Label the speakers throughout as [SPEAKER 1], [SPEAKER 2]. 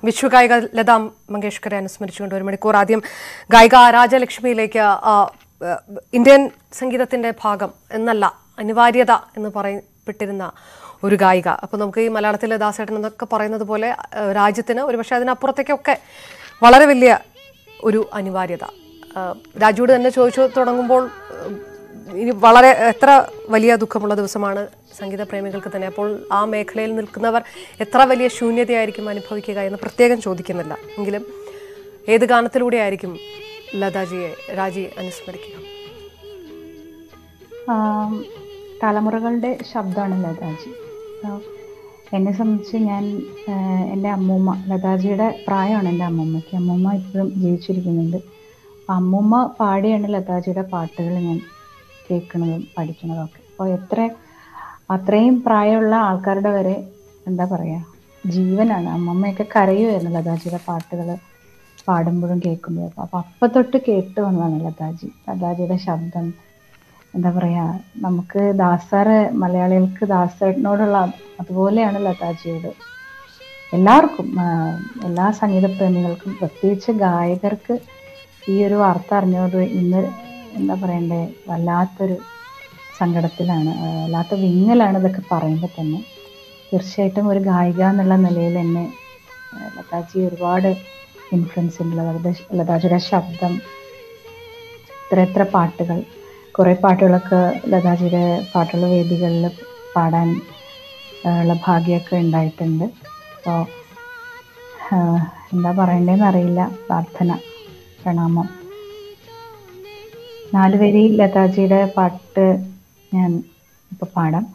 [SPEAKER 1] വിശ്വഗായിക ലതാ മങ്കേഷ്കറെ അനുസ്മരിച്ചുകൊണ്ട് ഒരു മണിക്കൂർ ആദ്യം ഗായിക രാജലക്ഷ്മിയിലേക്ക് ആ, ആ, ഇന്ത്യൻ സംഗീതത്തിന്റെ ഭാഗം എന്നല്ല അനിവാര്യത എന്ന് പറയപ്പെട്ടിരുന്ന ഒരു ഗായിക അപ്പോൾ നമുക്ക് ഈ മലയാളത്തിലെ ദാസേട്ടൻ എന്നൊക്കെ പറയുന്നത് പോലെ ആ, രാജ്യത്തിന് ഒരുപക്ഷെ അതിനപ്പുറത്തേക്കൊക്കെ വളരെ വലിയ ഒരു അനിവാര്യത ആ, രാജുവോട് തന്നെ ചോദിച്ചു തുടങ്ങുമ്പോൾ ഉം, ഇനി വളരെ എത്ര വലിയ ദുഃഖമുള്ള ദിവസമാണ് സംഗീത പ്രേമികൾക്ക് തന്നെ അപ്പോൾ ആ മേഖലയിൽ നിൽക്കുന്നവർ എത്ര വലിയ ശൂന്യതയായിരിക്കും അനുഭവിക്കുക എന്ന് പ്രത്യേകം ചോദിക്കുന്നില്ല എങ്കിലും ഏത് ഗാനത്തിലൂടെ ആയിരിക്കും ലതാജിയെ രാജി അനുസ്മരിക്കുക
[SPEAKER 2] ആം, തലമുറകളുടെ ശബ്ദമാണ് ലതാജി ആ, എന്നെ സംബന്ധിച്ച് ഞാൻ ആ, എൻ്റെ അമ്മൂമ്മ ലതാജിയുടെ പ്രായമാണ് എൻ്റെ അമ്മൂമ്മയ്ക്ക് അമ്മൂമ്മ ഇപ്പോഴും ജീവിച്ചിരിക്കുന്നുണ്ട് അപ്പം അമ്മൂമ്മ പാടിയാണ് ലതാജിയുടെ പാട്ടുകൾ ഞാൻ കേൾക്കുന്നതും പഠിക്കുന്നതും ഒക്കെ അപ്പോൾ എത്ര അത്രയും പ്രായമുള്ള ആൾക്കാരുടെ വരെ എന്താ പറയുക ജീവനാണ് അമ്മമ്മയൊക്കെ കരയുമായിരുന്നു ലതാജിയുടെ പാട്ടുകൾ പാടുമ്പോഴും കേൾക്കുമ്പോഴും അപ്പം അപ്പം തൊട്ട് കേട്ട് വന്നതാണ് ലതാജി ലതാജിയുടെ ശബ്ദം എന്താ പറയാ നമുക്ക് ദാസാറ് മലയാളികൾക്ക് ദാസേട്ടനോടുള്ള അതുപോലെയാണ് ലതാജിയോട് എല്ലാവർക്കും ആ, എല്ലാ സംഗീത പ്രേമികൾക്കും പ്രത്യേകിച്ച് ഗായകർക്ക് ഈ ഒരു വാർത്ത അറിഞ്ഞോട് ഇന്ന് എന്താ പറയണ്ടേ വല്ലാത്തൊരു സങ്കടത്തിലാണ് ആ, വല്ലാത്ത വിങ്ങലാണ് ഇതൊക്കെ പറയുമ്പോൾ തന്നെ തീർച്ചയായിട്ടും ഒരു ഗായിക എന്നുള്ള നിലയിൽ എന്നെ ആ, ലതാജി ഒരുപാട് ഇൻഫ്ലുവൻസ് ഉണ്ട് ലതാ ലതാജിയുടെ ശബ്ദം ഇത്ര എത്ര പാട്ടുകൾ കുറേ പാട്ടുകളൊക്കെ ലതാജിയുടെ പാട്ടുള്ള വേദികളിൽ പാടാൻ ആ, ഉള്ള ഭാഗ്യമൊക്കെ ഉണ്ടായിട്ടുണ്ട് അപ്പോൾ എന്താ പറയണ്ടേന്ന് അറിയില്ല പ്രാർത്ഥന പ്രണാമം നാലുപേരി ലതാജിയുടെ പാട്ട് ഞാൻ ഇപ്പോൾ പാടാം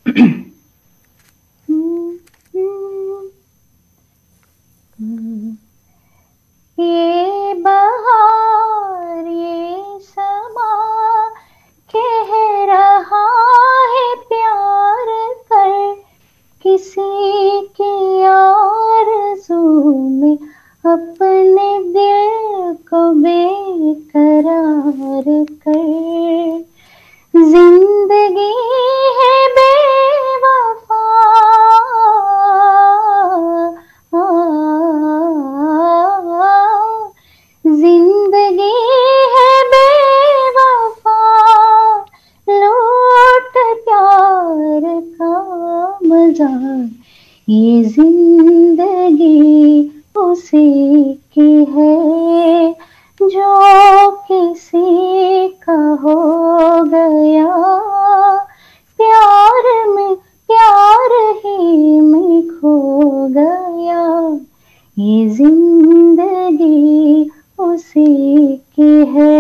[SPEAKER 2] ये बहार ये समा कह रहा है प्यार कर किसी की आरज़ू में अपने दिल को बेकरार कर जिंदगी है बेवफा जिंदगी है बेवफा लौट प्यार का मजा ये जिंदगी उसी की है जो किसी का हो गया प्यार में प्यार ही में खो गया ये जिंदगी उसी की है